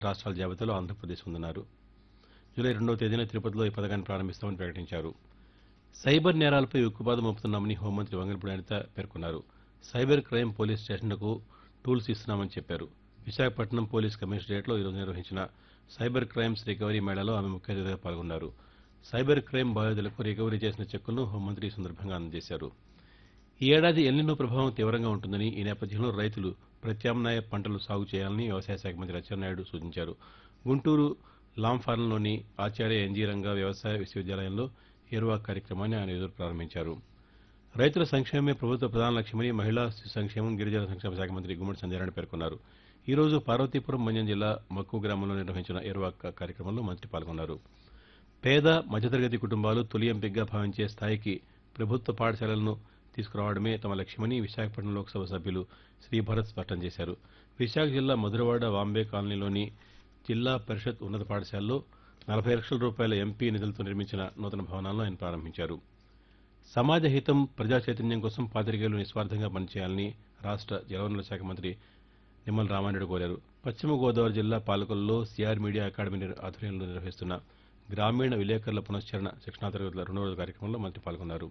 రాష్ట్రాల జాబితాలో ఆంధ్రప్రదేశ్ ఉందన్నారు జూలై రెండవ తేదీన తిరుపతిలో ఈ పథకాన్ని ప్రారంభిస్తామని ప్రకటించారు సైబర్ నేరాలపై ఉక్కుపాదం మోపుతున్నామని హోంమంత్రి వంగలపూడి అనిత పేర్కొన్నారు సైబర్ క్రైమ్ పోలీస్ స్టేషన్లకు టూల్స్ ఇస్తున్నామని చెప్పారు విశాఖపట్నం పోలీస్ కమిషనరేట్లో ఈరోజు నిర్వహించిన సైబర్ క్రైమ్స్ రికవరీ మేళాలో ఆమె ముఖ్య అతిథిగా పాల్గొన్నారు సైబర్ క్రైమ్ బాధితులకు రికవరీ చేసిన చెక్కులను హోంమంత్రి ఈ సందర్భంగా అందజేశారు ఈ ఏడాది ఎల్నినో ప్రభావం తీవ్రంగా ఉంటుందని ఈ నేపథ్యంలో రైతులు ప్రత్యామ్నాయ పంటలు సాగు చేయాలని వ్యవసాయ శాఖ మంత్రి అచ్చెన్నాయుడు సూచించారు గుంటూరు లామ్ ఫారంలోని ఆచార్య ఎన్జీ రంగా వ్యవసాయ విశ్వవిద్యాలయంలో ఏరువా కార్యక్రమాన్ని ఆయన ఎదురు ప్రారంభించారు రైతుల సంక్షేమమే ప్రభుత్వ ప్రధాన లక్ష్యమని మహిళా శిశు సంక్షేమం గిరిజన సంక్షేమ శాఖ మంత్రి గుమ్మడి సంధ్యారాయణ పేర్కొన్నారు ఈ రోజు పార్వతీపురం మన్యం జిల్లా మక్కు గ్రామంలో నిర్వహించిన ఏరువాక కార్యక్రమంలో మంత్రి పాల్గొన్నారు పేద మధ్యతరగతి కుటుంబాలు తొలి ఎంపికగా భావించే స్థాయికి ప్రభుత్వ పాఠశాలలను తీసుకురావడమే తమ లక్ష్యమని విశాఖపట్నం లోక్సభ సభ్యులు శ్రీభరత్ స్పష్టం చేశారు విశాఖ జిల్లా మధురవాడ వాంబే కాలనీలోని జిల్లా పరిషత్ ఉన్నత పాఠశాలలో నలభై లక్షల రూపాయల ఎంపీ నిధులతో నిర్మించిన నూతన భవనాలను ఆయన ప్రారంభించారు సమాజ హితం ప్రజా చైతన్యం కోసం పాతికేయులు నిస్వార్థంగా పనిచేయాలని రాష్ట్ర జలవనరుల శాఖ మంత్రి నిమ్మల రామారెడ్డి కోరారు పశ్చిమ గోదావరి జిల్లా పాలకొల్లో సిఆర్ మీడియా అకాడమీ నిర్- ఆధ్వర్యంలో నిర్వహిస్తున్న గ్రామీణ విలేకరుల పునశ్చరణ శిక్షణా తరగతుల రెండవ రోజు కార్యక్రమంలో మంత్రి పాల్గొన్నారు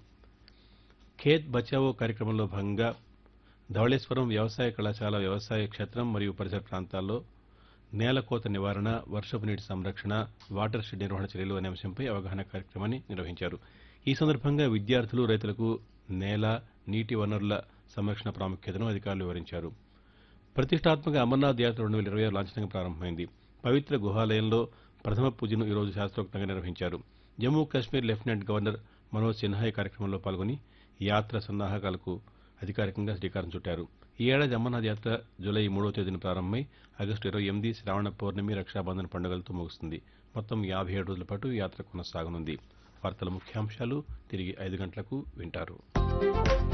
ఖేత్ బచావో కార్యక్రమంలో భాగంగా ధవళేశ్వరం వ్యవసాయ కళాశాల వ్యవసాయ క్షేత్రం మరియు పరిసర ప్రాంతాల్లో నేలకోత నివారణ వర్షపు నీటి సంరక్షణ వాటర్ షెడ్ నిర్వహణ చర్యలు అనే అంశంపై అవగాహన కార్యక్రమాన్ని నిర్వహించారు ఈ సందర్భంగా విద్యార్థులు రైతులకు నేల నీటి వనరుల సంరక్షణ ప్రాముఖ్యతను అధికారులు వివరించారు ప్రతిష్టాత్మక అమర్నాథ్ యాత్ర రెండు వేల ఇరవై ఆరు లాంఛనంగా ప్రారంభమైంది పవిత్ర గుహాలయంలో ప్రథమ పూజను ఈ రోజు శాస్త్రోక్తంగా నిర్వహించారు జమ్మూ కాశ్మీర్ లెఫ్టినెంట్ గవర్నర్ మనోజ్ సిన్హా ఈ కార్యక్రమంలో పాల్గొని యాత్ర సన్నాహకాలకు అధికారికంగా శ్రీకారం చుట్టారు ఈ ఏడాది అమర్నాథ్ యాత్ర జూలై మూడవ తేదీన ప్రారంభమై ఆగస్టు ఇరవై ఎనిమిది శ్రావణ పౌర్ణమి రక్షాబంధన్ పండుగలతో ముగుస్తుంది మొత్తం యాభై ఏడు రోజుల పాటు ఈ యాత్ర కొనసాగనుంది వార్తల ముఖ్యాంశాలు తిరిగి ఐదు గంటలకు వింటారు